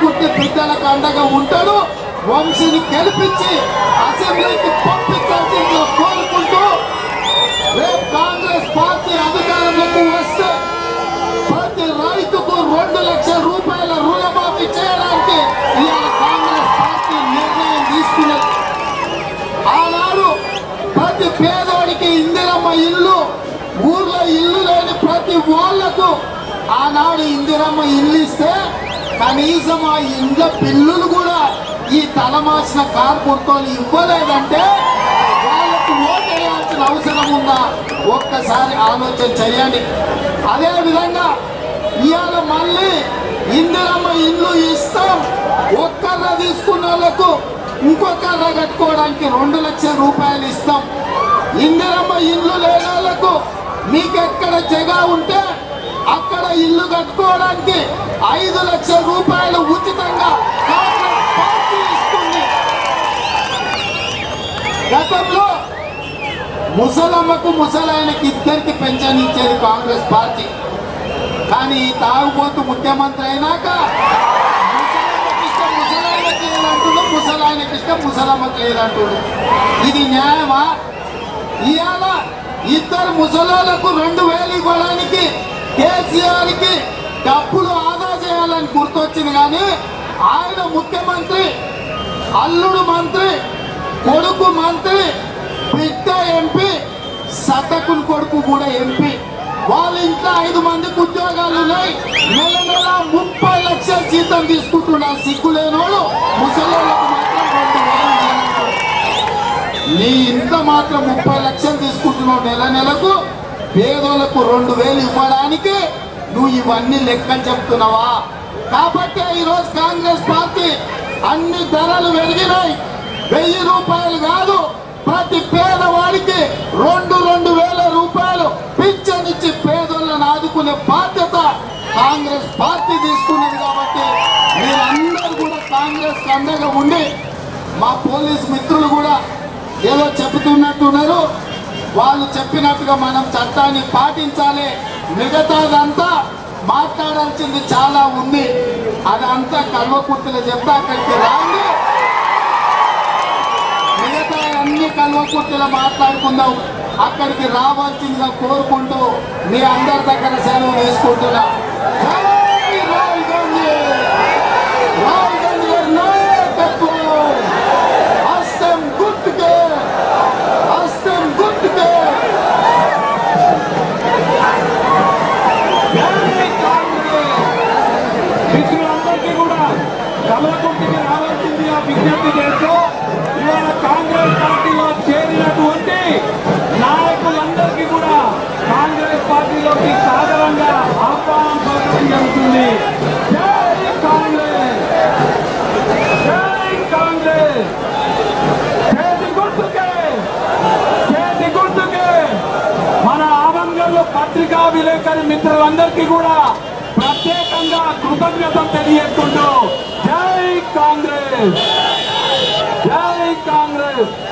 పుట్టి బిడ్డలకు అండగా ఉంటాడు వంశీని గెలిపించి అసెంబ్లీకి పంపించాల్సిందిగా కోరుకుంటూ రేపు కాంగ్రెస్ పార్టీ అధికారంలోకి వస్తే ప్రతి రైతుకు రెండు లక్షల రూపాయల రుణమాఫీ చేయడానికి ఇవాళ కాంగ్రెస్ పార్టీ నిర్ణయం తీసుకున్నది ఆనాడు ప్రతి పేదోడికి ఇందిరమ్మ ఇల్లు ఊర్లో ఇల్లు లేని ప్రతి వాళ్లకు ఆనాడు ఇందిరమ్మ ఇల్లు ఇస్తే కనీసం ఆ ఇండ్ల బిల్లులు కూడా ఈ తలమాసిన కార్పొరేటోళ్ళు ఇవ్వలేదంటే వాళ్ళకు ఓటేయాల్సిన అవసరం ఉందా ఒక్కసారి ఆలోచన చేయండి అదే విధంగా ఇవాళ మళ్ళీ ఇందిరమ్మ ఇల్లు ఇస్తాం ఒక్కర్ర తీసుకున్న వాళ్ళకు ఇంకొకర్ర కట్టుకోవడానికి రెండు లక్షల రూపాయలు ఇస్తాం ఇందిరమ్మ ఇల్లు లేని వాళ్ళకు మీకు ఎక్కడ జగ ఉంటే అక్కడ ఇల్లు కట్టుకోవడానికి ఐదు లక్షల రూపాయలు ఉచితంగా కాంగ్రెస్ పార్టీ ఇస్తుంది గతంలో ముసలమ్మకు ముసలాయనకి ఇద్దరికి పెన్షన్ ఇచ్చేది కాంగ్రెస్ పార్టీ కానీ ఈ తాగుబోతు ముఖ్యమంత్రి అయినాక ముసలమ్మకి ఇష్టం ముసలాయనకి లేదంటుడు ముసలాయనకి ఇష్టం ముసలమ్మకి లేదంటుడు ఇది న్యాయమా ఇవాళ ఇద్దరు ముసలాలకు రెండు వేలు ఇవ్వడానికి కేసీఆర్ కి డబ్బులు ఆదా చేయాలని గుర్తొచ్చింది కానీ ఆయన ముఖ్యమంత్రి అల్లుడు మంత్రి కొడుకు మంత్రి బిడ్డ ఎంపీ సతకుని కొడుకు కూడా ఎంపీ వాళ్ళ ఇంట్లో ఐదు మందికి ఉద్యోగాలు ఉన్నాయి నెల నెల ముప్పై లక్షల జీతం తీసుకుంటున్నారు సిగ్గులేనోడు ముసలోళ్ళకు మాత్రం రెండు వేలు ఇవ్వాలంటారు. నీ ఇంట్లో మాత్రం ముప్పై లక్షలు తీసుకుంటున్నావు నెల నెలకు పేదోళ్లకు రెండు వేలు ఇవ్వడానికి నువ్వు ఇవన్నీ లెక్కలు చెప్తున్నావా కాబట్టి ఈరోజు కాంగ్రెస్ పార్టీ అన్ని ధరలు పెరిగినాయి వెయ్యి రూపాయలు కాదు ప్రతి పేదవాడికి రెండు రెండు వేల రూపాయలు పింఛనిచ్చి పేదోళ్ళని ఆదుకునే బాధ్యత కాంగ్రెస్ పార్టీ తీసుకున్నది కాబట్టి మీరందరూ కూడా కాంగ్రెస్ అండగా ఉండి మా పోలీస్ మిత్రులు కూడా ఏదో చెబుతున్నట్టున్నారు వాళ్ళు చెప్పినట్టుగా మనం చట్టాన్ని పాటించాలి మిగతాదంతా మాట్లాడాల్సింది చాలా ఉంది అదంతా కల్వకుర్తిలో చెప్తే అక్కడికి రాండి మిగతా అన్ని కల్వకుర్తిలో మాట్లాడుకుందాం అక్కడికి రావాల్సిందిగా కోరుకుంటూ మీ అందరి దగ్గర సెలవు తీసుకుంటున్నా జై రాహుల్ గాంధీ రాహుల్ గాంధీ గారి నాయకత్వం హస్తం గుర్తుకే హస్తం గుర్తుకే మిత్రులందరికీ కూడా కలవకుంటికి రావాల్సింది ఆ విజ్ఞప్తి చేస్తూ ఇవాళ కాంగ్రెస్ పార్టీలో చేరినటువంటి నాయకులందరికీ కూడా కాంగ్రెస్ పార్టీలోకి సాధారణంగా ఆహ్వానం పలకడం జరుగుతుంది జై కాంగ్రెస్ జై కాంగ్రెస్ చేతి గుర్తుకే చేతి గుర్తుకే మన ఆమంగల్లో పత్రికా విలేకరి మిత్రులందరికీ కూడా ప్రత్యేకంగా కృతజ్ఞతలు తెలియజేసుకుంటూ జై కాంగ్రెస్ జై కాంగ్రెస్